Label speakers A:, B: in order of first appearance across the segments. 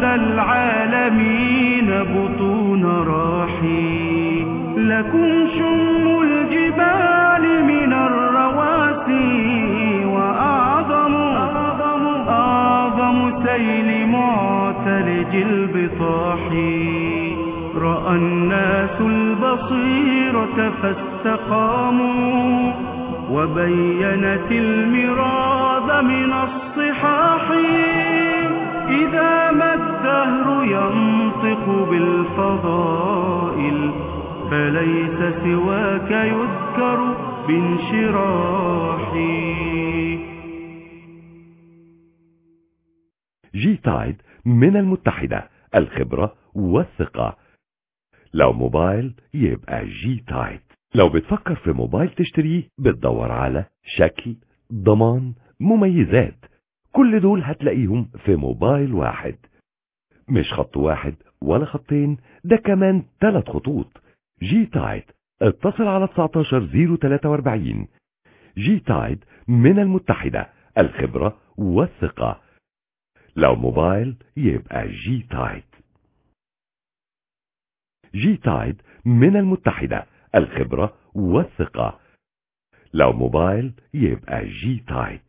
A: العالمين بطون راحي لكم شم الجبال من الرواسي وأعظم أعظم سيل معتلج البطاح رأى الناس البصيرة فاستقاموا وبينت المراد من الصحاح إذا ما الدهر ينطق بالفضائل فليس سواك يذكر بانشراحي
B: جي تايد من المتحدة الخبرة والثقة لو موبايل يبقى جي تايد لو بتفكر في موبايل تشتريه بتدور على شكل ضمان مميزات كل دول هتلاقيهم في موبايل واحد مش خط واحد ولا خطين ده كمان ثلاث خطوط جي تايد اتصل على 19043 جي تايد من المتحدة الخبرة والثقة لو موبايل يبقى جي تايد جي تايد من المتحدة الخبرة والثقة لو موبايل يبقى جي تايد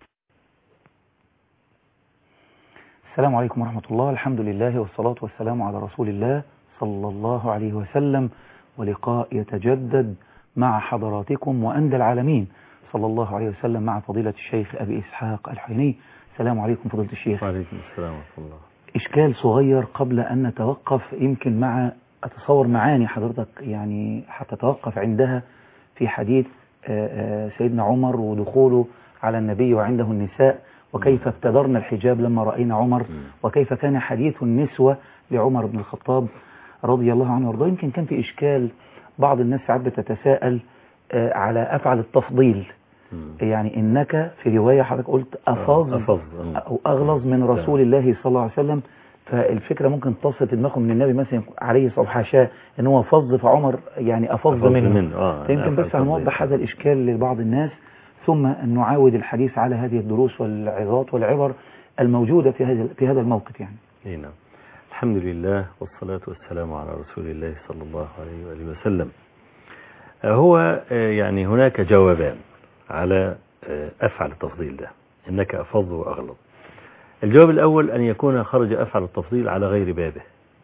C: السلام عليكم ورحمة الله الحمد لله والصلاة والسلام على رسول الله صلى الله عليه وسلم ولقاء يتجدد مع حضراتكم وأندى العالمين صلى الله عليه وسلم مع فضيلة الشيخ أبي إسحاق الحيني السلام عليكم فضيلة الشيخ
D: وعليكم السلام ورحمة الله
C: إشكال صغير قبل أن نتوقف يمكن مع أتصور معاني حضرتك يعني هتتوقف عندها في حديث آه، آه، سيدنا عمر ودخوله على النبي وعنده النساء وكيف ابتدرن الحجاب لما رأينا عمر وكيف كان حديث النسوة لعمر بن الخطاب رضي الله عنه وارضاه يمكن كان في إشكال بعض الناس ساعات بتتساءل آه، على أفعل التفضيل يعني إنك في رواية حضرتك قلت أفض
D: أفض
C: أو أغلظ من رسول الله صلى الله عليه وسلم فالفكرة ممكن تصل في دماغهم من النبي مثلا عليه الصلاة حاشاه ان هو فظ فعمر يعني أفظ
D: أفض
C: منه
D: منه، آه،
C: فيمكن
D: أفعل
C: بس
D: تفضيل.
C: هنوضح هذا الإشكال لبعض الناس ثم نعاود الحديث على هذه الدروس والعظات والعبر الموجودة في هذا في هذا الموقف يعني
D: إيه نعم الحمد لله والصلاة والسلام على رسول الله صلى الله عليه وآله وسلم آه، هو آه، يعني هناك جوابان على آه، أفعل التفضيل ده إنك أفض وأغلظ الجواب الأول أن يكون خرج أفعل التفضيل على غير بابه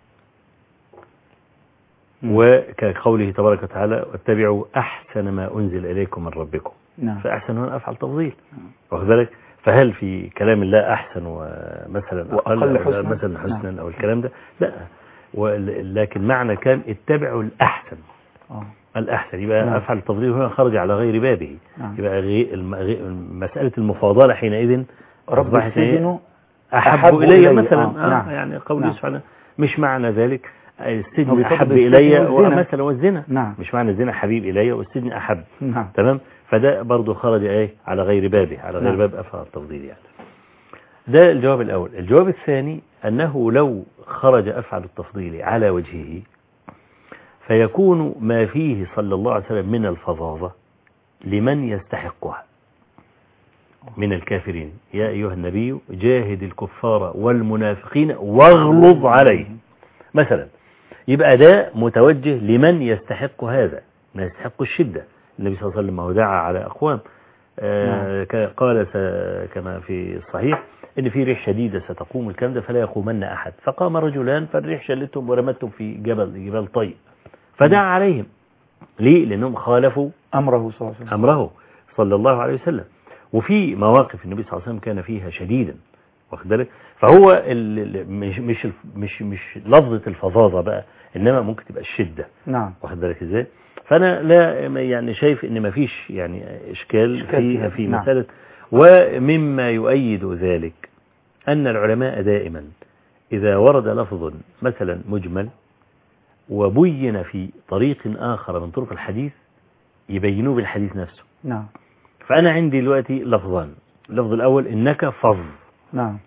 D: وكقوله تبارك وتعالى واتبعوا أحسن ما أنزل إليكم من ربكم
C: نعم
D: فأحسن هنا أفعل تفضيل واخد بالك فهل في كلام الله أحسن ومثلا أقل
C: وأقل
D: أو لا
C: حسنا؟
D: مثلا حسنا
C: نعم.
D: أو الكلام ده لا ول- لكن معنى كان اتبعوا الأحسن
C: آه.
D: الأحسن يبقى
C: نعم.
D: أفعل التفضيل هنا خرج على غير بابه
C: نعم.
D: يبقى غي- الم- غي- مسألة المفاضلة حينئذ
C: رب
D: أصبحت إيه؟
C: السجن
D: أحب,
C: أحب
D: إلي
C: إلي.
D: مثلا
C: آه،
D: آه
C: نعم.
D: يعني قول
C: نعم.
D: سبحانه مش معنى ذلك
C: هو
D: السجن
C: بيفضل
D: أحب
C: السجن
D: إلي
C: والزنا.
D: مثلا والزنا
C: نعم.
D: مش معنى الزنا حبيب إلي والسجن أحب
C: نعم
D: تمام فده برضو خرج ايه على غير بابه على غير
C: نعم.
D: باب افعال التفضيل يعني ده الجواب الاول الجواب الثاني انه لو خرج افعل التفضيل على وجهه فيكون ما فيه صلى الله عليه وسلم من الفظاظة لمن يستحقها من الكافرين يا أيها النبي جاهد الكفار والمنافقين واغلظ عليهم مثلا يبقى ده متوجه لمن يستحق هذا ما يستحق الشدة النبي صلى الله عليه وسلم هو دعا على أقوام آه ك- قال س- كما في الصحيح إن في ريح شديدة ستقوم الكلام ده فلا يقومن أحد فقام رجلان فالريح شلتهم ورمتهم في جبل جبال طيب فدعا عليهم ليه؟ لأنهم خالفوا
C: أمره صلى الله عليه وسلم
D: أمره صلى الله عليه وسلم وفي مواقف النبي صلى الله عليه وسلم كان فيها شديدا واخد بالك فهو ال- ال- مش مش الف- مش مش لفظة الفظاظة بقى إنما ممكن تبقى الشدة
C: نعم
D: واخد بالك ازاي فانا لا يعني شايف ان ما فيش يعني اشكال
C: إشكال في
D: في
C: هذا.
D: في
C: نعم.
D: مساله ومما يؤيد ذلك ان العلماء دائما اذا ورد لفظ مثلا مجمل وبين في طريق اخر من طرق الحديث يبينوه بالحديث نفسه
C: نعم
D: فانا عندي دلوقتي لفظان اللفظ الاول انك فظ
C: نعم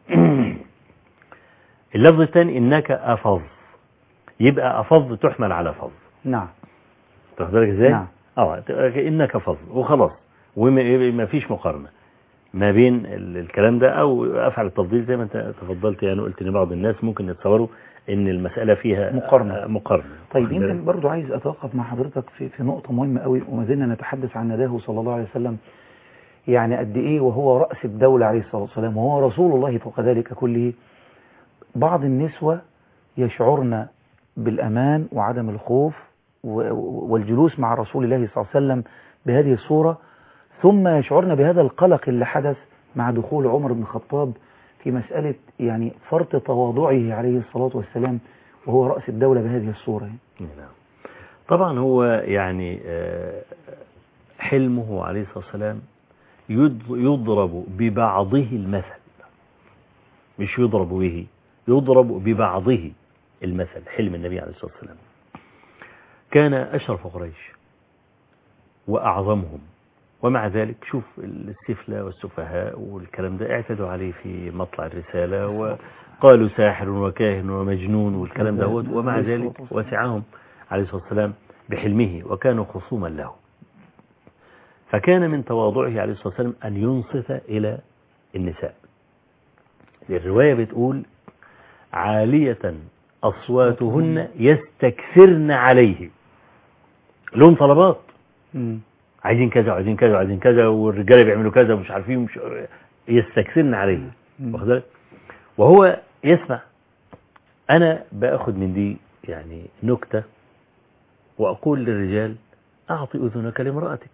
D: اللفظ الثاني انك افظ يبقى افظ تحمل على فظ
C: نعم
D: تاخد بالك ازاي
C: نعم.
D: اه انك فظ وخلاص وما ما فيش مقارنه ما بين ال- الكلام ده او افعل التفضيل زي ما انت تفضلت يعني قلت ان بعض الناس ممكن يتصوروا ان المسألة فيها
C: مقارنة.
D: آه، مقارنة
C: طيب
D: واخد
C: يمكن
D: بالك؟
C: برضو عايز أتوقف مع حضرتك في, في نقطة مهمة قوي وما زلنا نتحدث عن نداه صلى الله عليه وسلم يعني قد إيه وهو رأس الدولة عليه الصلاة والسلام وهو رسول الله فوق ذلك كله بعض النسوة يشعرن بالأمان وعدم الخوف و- و- والجلوس مع رسول الله صلى الله عليه وسلم بهذه الصورة ثم يشعرن بهذا القلق اللي حدث مع دخول عمر بن الخطاب في مسألة يعني فرط تواضعه عليه الصلاة والسلام وهو رأس الدولة بهذه الصورة يعني.
D: نعم. طبعا هو يعني آه، حلمه عليه الصلاة والسلام يض- يضرب ببعضه المثل مش يضرب به يضرب ببعضه المثل حلم النبي عليه الصلاة والسلام كان أشرف قريش وأعظمهم ومع ذلك شوف السفلى والسفهاء والكلام ده اعتدوا عليه في مطلع الرسالة وقالوا ساحر وكاهن ومجنون والكلام ده هو- ومع ذلك وسعهم عليه الصلاة والسلام بحلمه وكانوا خصوما له فكان من تواضعه عليه الصلاة والسلام أن ينصت إلى النساء الرواية بتقول عالية أصواتهن يستكثرن عليه لهم طلبات عايزين كذا وعايزين كذا وعايزين كذا والرجاله بيعملوا كذا ومش عارفين مش يستكثرن عليه
C: مم.
D: واخد بالك؟ وهو يسمع انا باخد من دي يعني نكته واقول للرجال اعطي اذنك لامراتك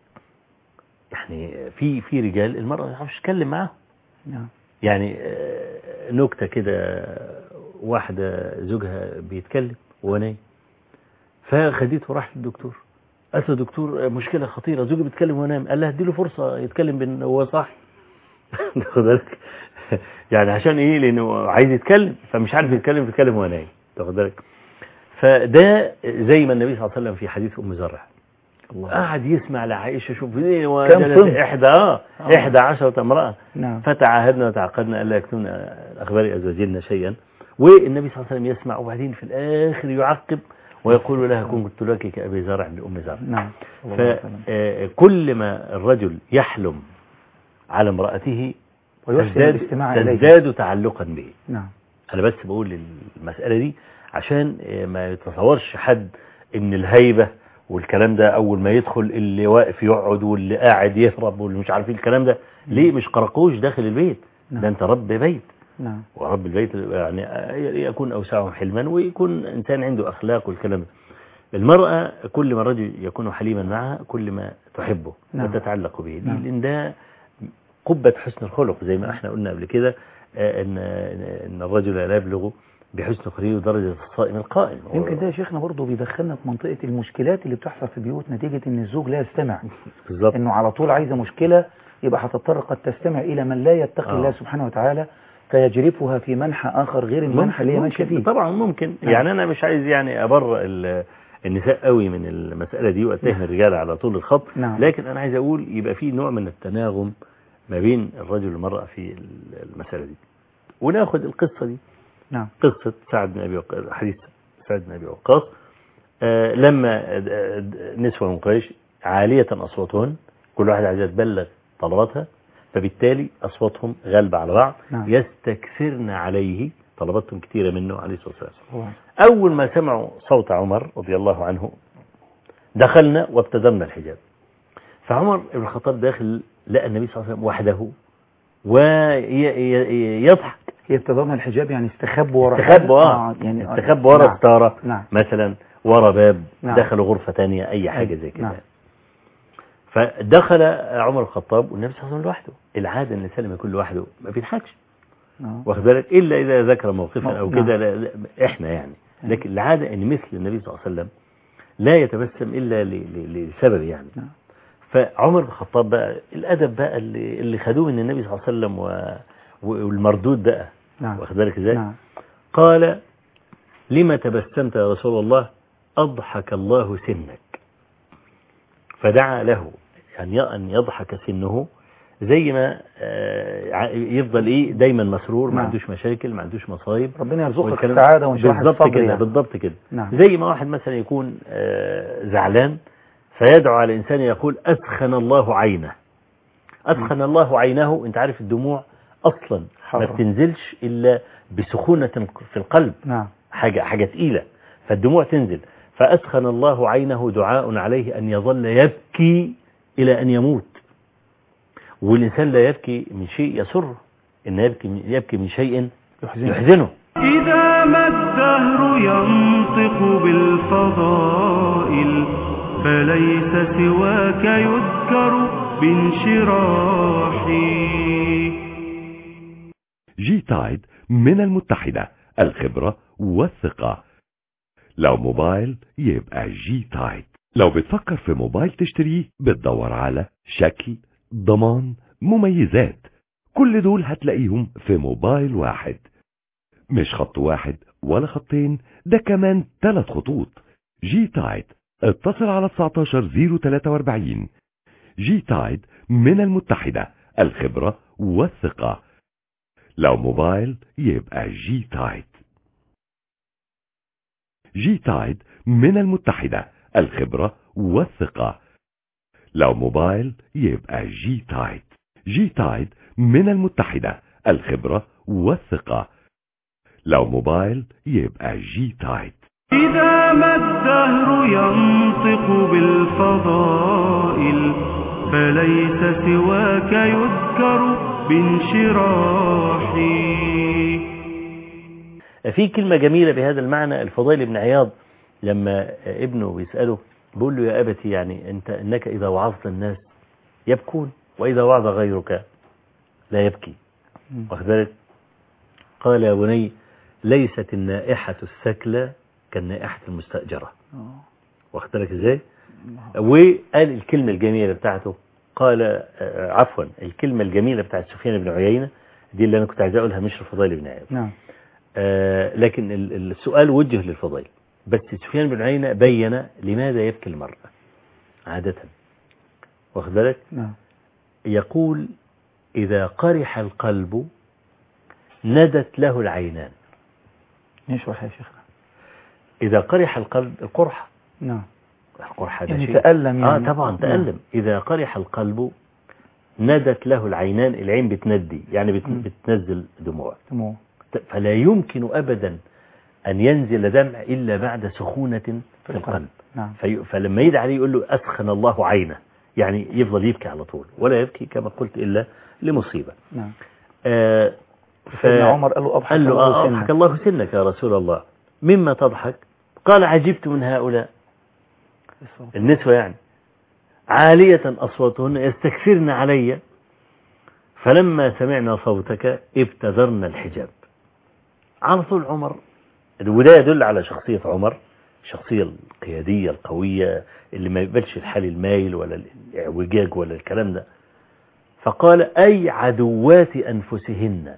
D: يعني في في رجال المراه ما تعرفش تتكلم معاهم
C: نعم
D: يعني آه، نكتة كده واحدة زوجها بيتكلم وهو نايم فخديته راح للدكتور قالت له دكتور آه، مشكلة خطيرة زوجي بيتكلم وهو نايم قال لها اديله فرصة يتكلم بين وهو صاحي واخد بالك يعني عشان ايه لانه عايز يتكلم فمش عارف يتكلم بيتكلم وهو نايم واخد بالك فده زي ما النبي صلى الله عليه وسلم في حديث ام زرع
C: الله
D: قعد يسمع لعائشة شوف ايه
C: كم
D: وجدت
C: صنف؟
D: احدى اه
C: آه.
D: احدى عشرة امرأة
C: نعم
D: فتعاهدنا وتعاقدنا ألا يكتمن أخبار أزواجنا شيئا والنبي صلى الله عليه وسلم يسمع وبعدين في الآخر يعقب ويقول لها كنت لك كأبي زرع لأم زرع
C: نعم صلى الله عليه وسلم.
D: فكل ما الرجل يحلم على امرأته
C: ويحسن
D: تزداد,
C: الاستماع إليه
D: تزداد تعلقا به
C: نعم
D: أنا بس بقول المسألة دي عشان ما يتصورش حد إن الهيبة والكلام ده أول ما يدخل اللي واقف يقعد واللي قاعد يهرب واللي مش عارفين الكلام ده ليه مش قرقوش داخل البيت
C: نعم.
D: ده أنت رب بيت
C: نعم
D: ورب البيت يعني يكون أوسعهم حلما ويكون إنسان عنده أخلاق والكلام ده المرأة كل ما الرجل يكون حليما معها كل ما تحبه
C: نعم.
D: وتتعلق به
C: نعم.
D: لأن ده قبة حسن الخلق زي ما احنا قلنا قبل كده آه، ان ان الرجل لا يبلغ بحسن خلقه درجة الصائم القائم
C: يمكن ده يا شيخنا برضه بيدخلنا في منطقة المشكلات اللي بتحصل في البيوت نتيجة ان الزوج لا يستمع
D: بالظبط
C: انه على طول عايزة مشكلة يبقى هتضطر قد تستمع الى من لا يتقي
D: آه.
C: الله سبحانه وتعالى فيجرفها في منحى اخر غير المنحى اللي هي ماشية
D: ممكن
C: فيه
D: طبعا ممكن
C: نعم.
D: يعني انا مش عايز يعني ابرئ ال- النساء قوي من المسألة دي واتهم الرجال على طول الخط
C: نعم.
D: لكن انا عايز اقول يبقى في نوع من التناغم ما بين الرجل والمرأة في المسألة دي وناخد القصة دي
C: نعم
D: قصة سعد بن أبي وقاص حديث سعد بن أبي وقاص آه، لما د- د- نسوة من قريش عالية أصواتهن كل واحد عايزة تبلغ طلباتها فبالتالي أصواتهم غالبة على بعض
C: نعم.
D: يستكثرن عليه طلباتهم كثيرة منه عليه الصلاة والسلام
C: الله.
D: أول ما سمعوا صوت عمر رضي الله عنه دخلنا وابتدرنا الحجاب فعمر بن الخطاب داخل لقى النبي صلى الله عليه وسلم وحده ويضحك
C: هي ابتدرنا الحجاب يعني استخبوا ورا
D: استخبوا
C: حاجة؟
D: اه
C: يعني آه.
D: استخبوا ورا
C: نعم.
D: ستارة
C: نعم
D: مثلا ورا باب
C: نعم.
D: دخلوا غرفة تانية أي حاجة
C: أيوة.
D: زي كده
C: نعم.
D: فدخل عمر الخطاب والنبي صلى الله عليه وسلم لوحده العادة ان الانسان لما يكون لوحده ما بيضحكش
C: آه.
D: واخد بالك الا اذا ذكر موقفا او
C: نعم.
D: كده لا لا احنا يعني لكن العادة ان مثل النبي صلى الله عليه وسلم لا يتبسم الا ل- ل- لسبب يعني
C: نعم.
D: فعمر بن الخطاب بقى الادب بقى اللي, اللي خدوه من النبي صلى الله عليه وسلم و... والمردود بقى
C: نعم
D: واخد بالك ازاي
C: نعم
D: قال لما تبسمت يا رسول الله أضحك الله سنك فدعا له يعني أن يضحك سنه زي ما آه، ع- يفضل إيه دايما مسرور ما
C: نعم.
D: عندوش مشاكل ما عندوش مصايب
C: ربنا يرزقك
D: والكلام-
C: السعادة وانشراح
D: بالضبط
C: الصدر
D: كده
C: يعني.
D: بالضبط كده
C: نعم
D: زي ما واحد مثلا يكون آه، زعلان فيدعو على إنسان يقول أسخن الله عينه أسخن الله عينه أنت عارف الدموع أصلا ما
C: حرة.
D: بتنزلش إلا بسخونة في القلب
C: نعم
D: حاجة حاجة تقيلة فالدموع تنزل فأسخن الله عينه دعاء عليه أن يظل يبكي إلى أن يموت والإنسان لا يبكي من شيء يسره إن يبكي يبكي من شيء
C: يحزن
D: يحزنه
A: إذا ما الدهر ينطق بالفضائل فليس سواك يذكر بانشراحي
B: جي تايد من المتحدة الخبرة والثقة لو موبايل يبقى جي تايد لو بتفكر في موبايل تشتريه بتدور على شكل ضمان مميزات كل دول هتلاقيهم في موبايل واحد مش خط واحد ولا خطين ده كمان ثلاث خطوط جي تايد اتصل على 19043 جي تايد من المتحدة الخبرة والثقة لو موبايل يبقى جي تايد جي تايد من المتحدة الخبرة والثقة لو موبايل يبقى جي تايد جي تايد من المتحدة الخبرة والثقة لو موبايل يبقى جي تايد
A: إذا ما الدهر ينطق بالفضائل فليس سواك يذكر بانشراحي
D: في كلمة جميلة بهذا المعنى الفضيل بن عياض لما ابنه بيسأله بيقول له يا أبتي يعني أنت إنك إذا وعظت الناس يبكون وإذا وعظ غيرك لا يبكي
C: مم.
D: واخد بالك قال يا بني ليست النائحة السكلى كالنائحة المستأجرة
C: آه.
D: واخد بالك ازاي وقال الكلمة الجميلة بتاعته قال آه، عفوا الكلمة الجميلة بتاعت سفيان بن عيينة دي اللي أنا كنت عايز أقولها مش الفضيل بن عياض
C: نعم
D: آه، لكن ال- السؤال وجه للفضيل بس سفيان بن عيينة بين لماذا يبكي المرأة عادة واخد بالك
C: نعم
D: يقول إذا قرح القلب ندت له العينان
C: نشرح يا شيخنا
D: إذا قرح القلب القرحة
C: نعم
D: القرحة ده
C: يعني
D: شيء
C: تألم
D: آه
C: يعني
D: طبعا
C: نعم.
D: تألم إذا قرح القلب ندت له العينان العين بتندي يعني بت-
C: مم.
D: بتنزل دموع
C: تمام
D: فلا يمكن أبدا أن ينزل دمع إلا بعد سخونة في القلب
C: نعم
D: في فلما يدعي عليه يقول له أسخن الله عينه يعني يفضل يبكي على طول ولا يبكي كما قلت إلا لمصيبة
C: نعم
D: آه ف...
C: سيدنا عمر قال له أضحك
D: قال له
C: الله
D: آه
C: سنك.
D: أضحك الله سنك يا رسول الله مما تضحك قال عجبت من هؤلاء النسوة يعني عالية أصواتهن يستكثرن علي فلما سمعنا صوتك ابتدرنا الحجاب على طول عمر وده يدل على شخصية عمر الشخصية القيادية القوية اللي ما يقبلش الحال المايل ولا الاعوجاج ولا الكلام ده فقال أي عدوات أنفسهن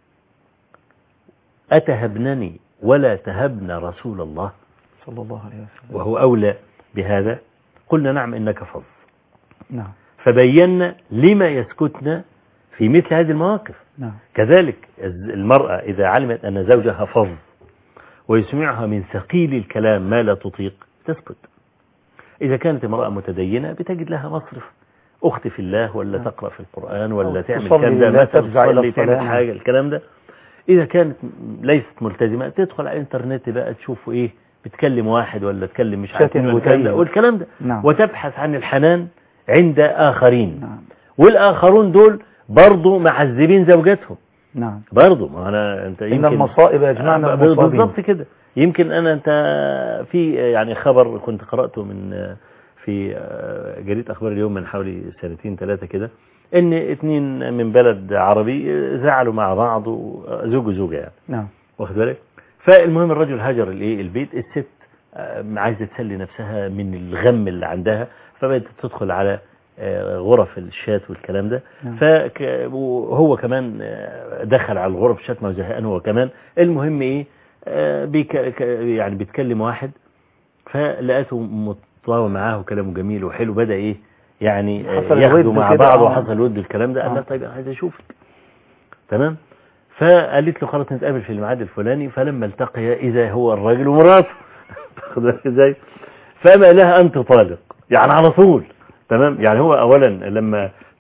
D: أتهبنني ولا تهبن رسول الله
C: صلى الله عليه وسلم
D: وهو أولى بهذا قلنا نعم إنك فظ
C: نعم
D: فبينا لما يسكتنا في مثل هذه المواقف
C: نعم
D: كذلك المرأة إذا علمت أن زوجها فظ ويسمعها من ثقيل الكلام ما لا تطيق تسكت إذا كانت امرأة متدينة بتجد لها مصرف أخت في الله ولا
C: نعم.
D: تقرأ في القرآن ولا
C: أو
D: تعمل
C: تصلي
D: كذا
C: لا
D: مثلا
C: تفزع إلى
D: تصلي تعمل
C: الصلاة.
D: حاجة الكلام ده إذا كانت ليست ملتزمة تدخل على الإنترنت بقى تشوف إيه بتكلم واحد ولا تكلم مش عارف
C: شاتم
D: مين ولا الكلام ده
C: وتيم.
D: والكلام ده
C: نعم
D: وتبحث عن الحنان عند آخرين
C: نعم
D: والآخرون دول برضو معذبين زوجاتهم
C: نعم
D: برضو ما أنا أنت
C: إن
D: يمكن
C: المصائب يجمعنا
D: آه، ب-
C: المصابين
D: بالضبط كده يمكن أنا أنت في يعني خبر كنت قرأته من في جريدة أخبار اليوم من حوالي سنتين ثلاثة كده إن اتنين من بلد عربي زعلوا مع بعض زوج وزوجة يعني
C: نعم
D: واخد بالك فالمهم الرجل هاجر الايه البيت الست آه، عايزه تسلي نفسها من الغم اللي عندها فبدات تدخل على آه، غرف الشات والكلام ده
C: نعم.
D: فك- وهو كمان آه، دخل على الغرف الشات ما زهقان هو كمان المهم ايه آه، بيك ك- يعني بيتكلم واحد فلقيته متطاوع معاه وكلامه جميل وحلو بدا ايه يعني آه،
C: حصل
D: ياخدوا
C: الود
D: مع
C: كده،
D: بعض
C: آه.
D: وحصل ود الكلام ده قال
C: آه.
D: لها طيب انا عايز اشوفك تمام فقالت له خلاص نتقابل في الميعاد الفلاني فلما التقيا اذا هو الراجل ومراته واخد بالك ازاي فما لها انت طالق يعني على طول تمام يعني هو اولا لما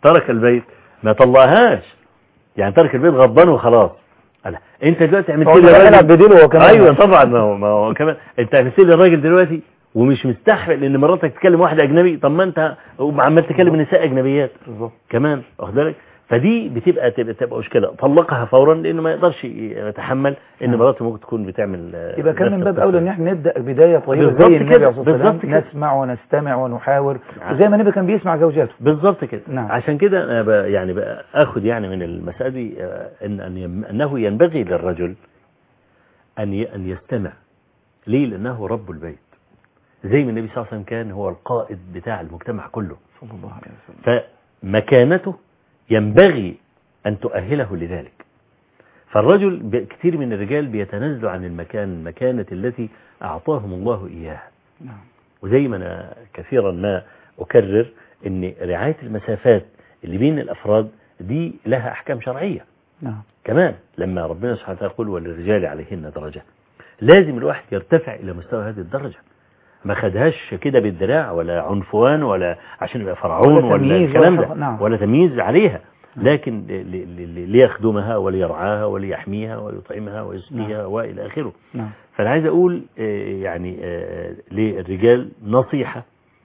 D: ترك البيت ما طلعهاش يعني ترك البيت غضبان وخلاص قال انت دلوقتي عملت
C: هو
D: لي
C: كمان
D: الراجل
C: بديله هو كمان
D: ايوه طبعا ما هو, ما هو كمان انت عملت لي الراجل دلوقتي ومش مستحمل ان مراتك تكلم واحد اجنبي طب ما انت عمال تكلم نساء اجنبيات
C: بالظبط
D: كمان واخد بالك فدي بتبقى تبقى, تبقى مشكله طلقها فورا لانه ما يقدرش يتحمل ان
C: نعم.
D: مراته ممكن تكون بتعمل آه،
C: يبقى كان
D: نفس
C: من باب
D: التصرف.
C: اولى ان احنا نبدا بدايه طيبه
D: بالظبط
C: زي النبي
D: كده،
C: عليه الصلاه والسلام
D: بالظبط كده.
C: نسمع ونستمع ونحاور
D: نعم.
C: وزي ما النبي كان بيسمع زوجاته
D: بالظبط كده
C: نعم.
D: عشان كده انا ب- يعني بقى اخد يعني من المساله دي آه، ان أن يم- انه ينبغي للرجل ان ي- ان يستمع ليه لانه رب البيت زي ما النبي صلى الله عليه وسلم كان هو القائد بتاع المجتمع كله
C: صلى الله عليه وسلم
D: فمكانته ينبغي أن تؤهله لذلك فالرجل ب- كثير من الرجال بيتنازلوا عن المكان المكانة التي أعطاهم الله إياها
C: نعم
D: وزي ما أنا كثيرا ما أكرر أن رعاية المسافات اللي بين الأفراد دي لها أحكام شرعية
C: نعم
D: كمان لما ربنا سبحانه وتعالى يقول وللرجال عليهن درجة لازم الواحد يرتفع إلى مستوى هذه الدرجة ما خدهاش كده بالدراع ولا عنفوان ولا عشان يبقى فرعون
C: ولا
D: ولا,
C: تمييز
D: الكلام
C: ولا
D: ده
C: حق- نعم.
D: ولا تمييز عليها لكن ل- ل- ل- ليخدمها وليرعاها وليحميها ويطعمها ويسقيها والى اخره
C: نعم
D: فانا عايز اقول آه، يعني آه، للرجال نصيحه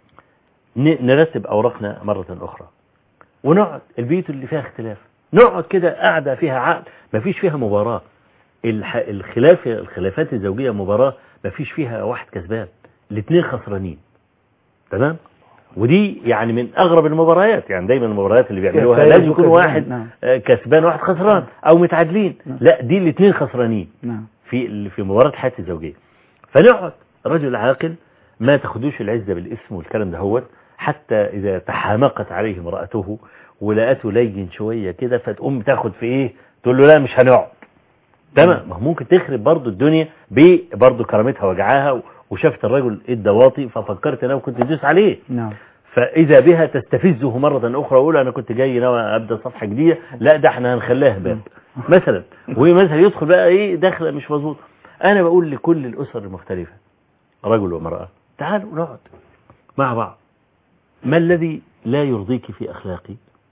D: ن- نرتب اوراقنا مره اخرى ونقعد البيوت اللي فيها اختلاف نقعد كده قاعده فيها عقل ما فيش فيها مباراه الح- الخلاف الخلافات الزوجيه مباراه ما فيش فيها واحد كسبان الاثنين خسرانين تمام ودي يعني من اغرب المباريات يعني دايما المباريات اللي بيعملوها
C: فايز
D: لازم يكون
C: وكسبان،
D: واحد
C: نعم.
D: آه، كسبان واحد خسران او متعادلين
C: نعم.
D: لا دي الاثنين خسرانين
C: نعم
D: في في مباراة الحياة الزوجية فنقعد رجل عاقل ما تاخدوش العزة بالاسم والكلام ده هو حتى إذا تحامقت عليه امرأته ولقته لين شوية كده فتقوم تاخد في إيه تقول له لا مش هنقعد تمام ما هو ممكن تخرب برضو الدنيا برضو كرامتها وجعها و- وشافت الرجل ادى واطي ففكرت انا كنت تدوس عليه
C: نعم
D: فاذا بها تستفزه مرة اخرى واقول انا كنت جاي ناوي ابدا صفحة جديدة لا ده احنا هنخليها باب مثلا وهي مثلا يدخل بقى ايه داخله مش مظبوط انا بقول لكل الاسر المختلفة رجل وامرأة تعالوا نقعد مع بعض ما الذي لا يرضيك في اخلاقي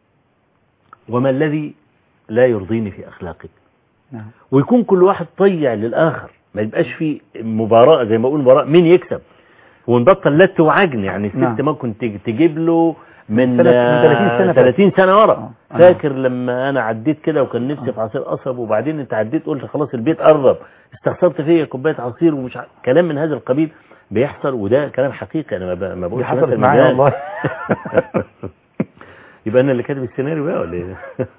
D: وما الذي لا يرضيني في اخلاقك
C: نعم
D: ويكون كل واحد طيع للآخر ما يبقاش في مباراة زي ما أقول مباراة مين يكسب ونبطل لت وعجن يعني الست
C: نعم.
D: ممكن تج- تجيب له من
C: سنة- من 30 سنة
D: آه، 30 سنة ورا
C: آه. آه.
D: فاكر لما أنا عديت كده وكان نفسي في عصير قصب وبعدين أنت عديت قلت خلاص البيت قرب استخسرت فيا كوباية عصير ومش ع... كلام من هذا القبيل بيحصل وده كلام حقيقي أنا ما, ب... ما
C: دي
D: بقولش
C: حصلت
D: مثل
C: معايا
D: مجال.
C: والله
D: يبقى أنا اللي كاتب السيناريو بقى ولا إيه؟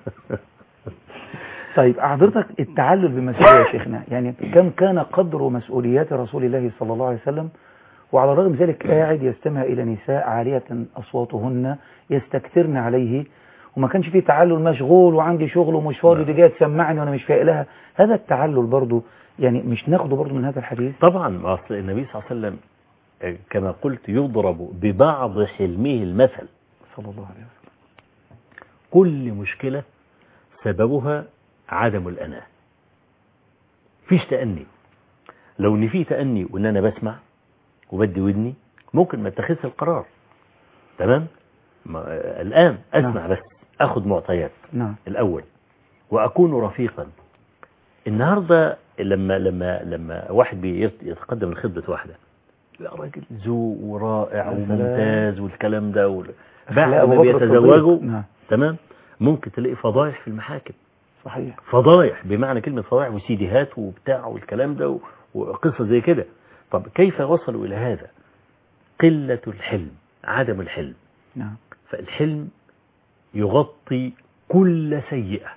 C: طيب حضرتك التعلل بمسؤولية يا شيخنا يعني كم كان قدر مسؤوليات رسول الله صلى الله عليه وسلم وعلى الرغم من ذلك قاعد يستمع إلى نساء عالية أصواتهن يستكثرن عليه وما كانش فيه تعلل مشغول وعندي شغل ومش فاضي دي جايه تسمعني وانا مش فايق لها هذا التعلل برضو يعني مش ناخده برضو من هذا الحديث
D: طبعا أصل النبي صلى الله عليه وسلم آه، كما قلت يضرب ببعض حلمه المثل
C: صلى الله عليه وسلم
D: كل مشكلة سببها عدم الأنا فيش تأني لو ان في تأني وان انا بسمع وبدي ودني ممكن ما اتخذش القرار تمام ما آه، الآن أسمع بس أخذ معطيات
C: نعم
D: الأول وأكون رفيقا النهاردة لما لما لما واحد بيت- يتقدم لخدمة واحدة لا راجل ذوق ورائع
C: يا سلام.
D: وممتاز والكلام ده وال-
C: أخلاق
D: بعد
C: أبو
D: ما
C: بكر الصديق.
D: بيتزوجوا
C: نعم
D: تمام ممكن تلاقي فضايح في المحاكم
C: صحيح
D: فضايح بمعنى كلمة فضايح وسيديهات وبتاع والكلام ده و- وقصة زي كده طب كيف وصلوا إلى هذا قلة الحلم عدم الحلم
C: نعم
D: فالحلم يغطي كل سيئة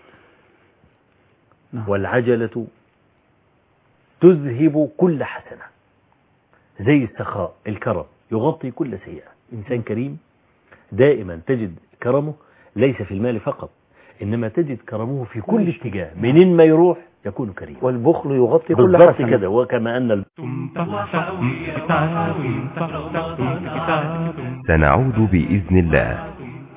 C: نعم
D: والعجلة تذهب كل حسنة زي السخاء الكرم يغطي كل سيئة إنسان كريم دائما تجد كرمه ليس في المال فقط إنما تجد كرمه في كل اتجاه منين ما يروح يكون كريم
C: والبخل يغطي كل
D: بالضبط
C: حسنة
D: كده وكما أن ال-
B: سنعود بإذن الله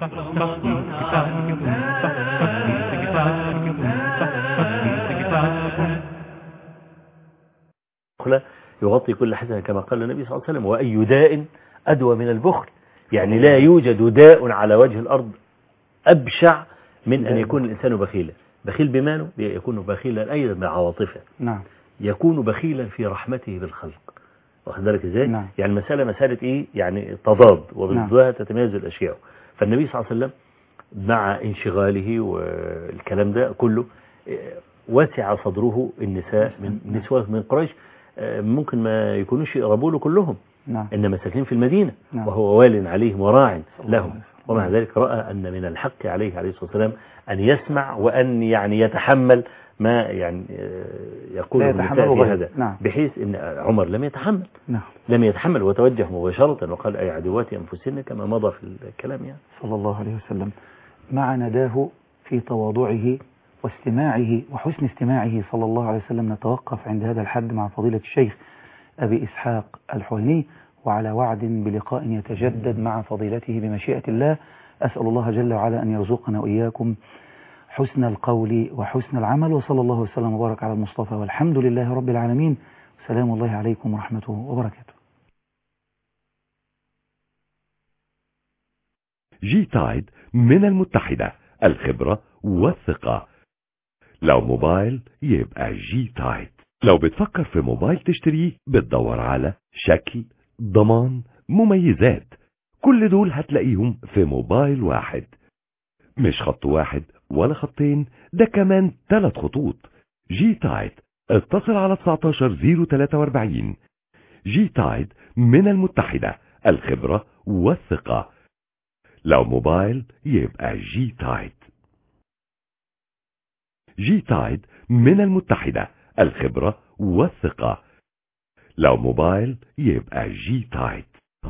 D: البخل يغطي كل حسنة كما قال النبي صلى الله عليه وسلم وأي داء أدوى من البخل يعني لا يوجد داء على وجه الأرض أبشع من أن
C: دائما.
D: يكون الإنسان بخيلا بخيل بماله يكون بخيلا أيضا بعواطفه
C: نعم
D: يكون بخيلا في رحمته بالخلق واخد بالك ازاي
C: نعم.
D: يعني المسألة مسألة ايه يعني تضاد وضدها تتميز الأشياء فالنبي صلى الله عليه وسلم مع انشغاله والكلام ده كله إيه، وسع صدره النساء من نسوة من قريش آه، ممكن ما يكونوش يقربوا له كلهم
C: نعم
D: إنما ساكنين في المدينة
C: نعم.
D: وهو وال عليهم وراع
C: صلى الله عليه
D: لهم
C: وسلم.
D: ومع ذلك رأى أن من الحق عليه عليه الصلاة والسلام أن يسمع وأن يعني يتحمل ما يعني آه، يقول
C: لا
D: النساء
C: يتحمله
D: في
C: غيره.
D: هذا
C: نعم.
D: بحيث أن عمر لم يتحمل
C: نعم
D: لم يتحمل وتوجه مباشرة وقال أي عدوات أنفسنا كما مضى في الكلام يعني
C: صلى الله عليه وسلم مع نداه في تواضعه واستماعه وحسن استماعه صلى الله عليه وسلم نتوقف عند هذا الحد مع فضيلة الشيخ أبي إسحاق الحويني وعلى وعد بلقاء يتجدد مع فضيلته بمشيئة الله أسأل الله جل وعلا أن يرزقنا وإياكم حسن القول وحسن العمل وصلى الله وسلم وبارك على المصطفى والحمد لله رب العالمين سلام الله عليكم ورحمته وبركاته
B: جي تايد من المتحدة الخبرة والثقة لو موبايل يبقى جي تايد لو بتفكر في موبايل تشتريه بتدور على شكل ضمان مميزات كل دول هتلاقيهم في موبايل واحد مش خط واحد ولا خطين ده كمان ثلاث خطوط جي تايد اتصل على 19043 جي تايد من المتحدة الخبرة والثقة لو موبايل يبقى جي تايد جي تايد من المتحدة الخبرة والثقة لو موبايل يبقى جي تايد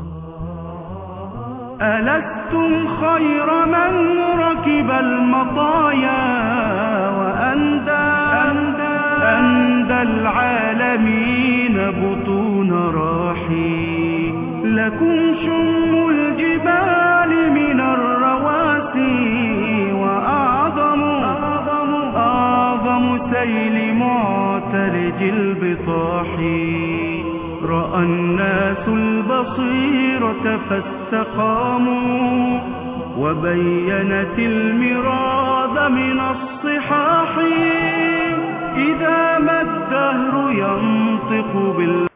A: ألستم خير من ركب المطايا وأندى أندى, أندى العالمين بطون راحي لكم شم الجبال من الرواسي وأعظم أعظم, أعظم سيل معتلج البطاح رأى الناس البصيرة فاستقاموا وبينت المراد من الصحاح إذا ما الدهر ينطق بال